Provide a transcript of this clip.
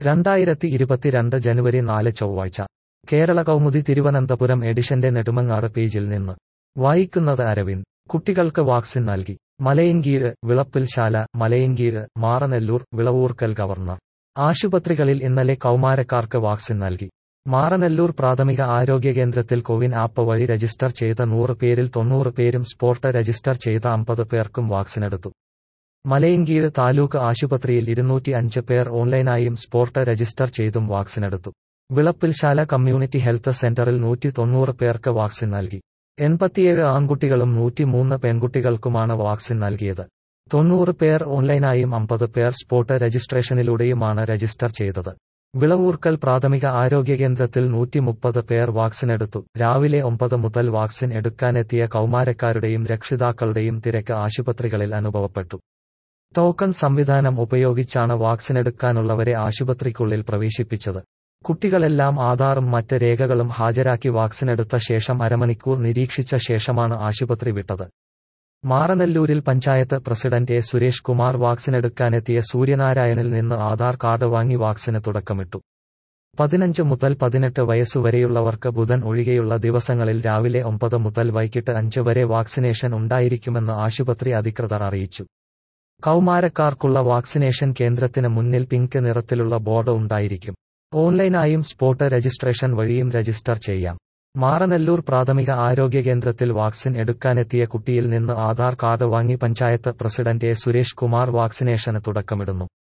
രണ്ടായിരത്തി ഇരുപത്തിരണ്ട് ജനുവരി നാല് ചൊവ്വാഴ്ച കേരള കൗമുദി തിരുവനന്തപുരം എഡിഷന്റെ നെടുമങ്ങാട് പേജിൽ നിന്ന് വായിക്കുന്നത് അരവിന്ദ് കുട്ടികൾക്ക് വാക്സിൻ നൽകി മലയൻകീഴ് വിളപ്പിൽശാല മലയൻകീഴ് മാറനെല്ലൂർ വിളവൂർക്കൽ ഗവർണർ ആശുപത്രികളിൽ ഇന്നലെ കൗമാരക്കാർക്ക് വാക്സിൻ നൽകി മാറനെല്ലൂർ പ്രാഥമിക ആരോഗ്യ കേന്ദ്രത്തിൽ കോവിൻ ആപ്പ് വഴി രജിസ്റ്റർ ചെയ്ത നൂറ് പേരിൽ തൊണ്ണൂറ് പേരും സ്പോട്ട് രജിസ്റ്റർ ചെയ്ത അമ്പത് പേർക്കും വാക്സിനെടുത്തു മലയൻകീഴ് താലൂക്ക് ആശുപത്രിയിൽ ഇരുന്നൂറ്റി അഞ്ച് പേർ ഓൺലൈനായും സ്പോട്ട് രജിസ്റ്റർ ചെയ്തും വാക്സിനെടുത്തു വിളപ്പിൽശാല കമ്മ്യൂണിറ്റി ഹെൽത്ത് സെന്ററിൽ നൂറ്റി തൊണ്ണൂറ് പേർക്ക് വാക്സിൻ നൽകി എൺപത്തിയേഴ് ആൺകുട്ടികളും നൂറ്റിമൂന്ന് പെൺകുട്ടികൾക്കുമാണ് വാക്സിൻ നൽകിയത് തൊണ്ണൂറ് പേർ ഓൺലൈനായും അമ്പത് പേർ സ്പോട്ട് രജിസ്ട്രേഷനിലൂടെയുമാണ് രജിസ്റ്റർ ചെയ്തത് വിളവൂർക്കൽ പ്രാഥമിക ആരോഗ്യ കേന്ദ്രത്തിൽ നൂറ്റി മുപ്പത് പേർ വാക്സിനെടുത്തു രാവിലെ ഒമ്പത് മുതൽ വാക്സിൻ എടുക്കാനെത്തിയ കൗമാരക്കാരുടെയും രക്ഷിതാക്കളുടെയും തിരക്ക് ആശുപത്രികളിൽ അനുഭവപ്പെട്ടു ടോക്കൺ സംവിധാനം ഉപയോഗിച്ചാണ് വാക്സിനെടുക്കാനുള്ളവരെ ആശുപത്രിക്കുള്ളിൽ പ്രവേശിപ്പിച്ചത് കുട്ടികളെല്ലാം ആധാറും മറ്റ് രേഖകളും ഹാജരാക്കി വാക്സിനെടുത്ത ശേഷം അരമണിക്കൂർ നിരീക്ഷിച്ച ശേഷമാണ് ആശുപത്രി വിട്ടത് മാറനെല്ലൂരിൽ പഞ്ചായത്ത് പ്രസിഡന്റ് എ സുരേഷ് കുമാർ വാക്സിനെടുക്കാനെത്തിയ സൂര്യനാരായണിൽ നിന്ന് ആധാർ കാർഡ് വാങ്ങി വാക്സിന് തുടക്കമിട്ടു പതിനഞ്ച് മുതൽ പതിനെട്ട് വയസ്സുവരെയുള്ളവർക്ക് ബുധൻ ഒഴികെയുള്ള ദിവസങ്ങളിൽ രാവിലെ ഒമ്പത് മുതൽ വൈകിട്ട് അഞ്ച് വരെ വാക്സിനേഷൻ ഉണ്ടായിരിക്കുമെന്ന് ആശുപത്രി അധികൃതർ അറിയിച്ചു കൗമാരക്കാർക്കുള്ള വാക്സിനേഷൻ കേന്ദ്രത്തിന് മുന്നിൽ പിങ്ക് നിറത്തിലുള്ള ബോർഡ് ഉണ്ടായിരിക്കും ഓൺലൈനായും സ്പോട്ട് രജിസ്ട്രേഷൻ വഴിയും രജിസ്റ്റർ ചെയ്യാം മാറനെല്ലൂർ പ്രാഥമിക ആരോഗ്യ കേന്ദ്രത്തിൽ വാക്സിൻ എടുക്കാനെത്തിയ കുട്ടിയിൽ നിന്ന് ആധാർ കാർഡ് വാങ്ങി പഞ്ചായത്ത് പ്രസിഡന്റ് എ സുരേഷ് കുമാർ വാക്സിനേഷന് തുടക്കമിടുന്നു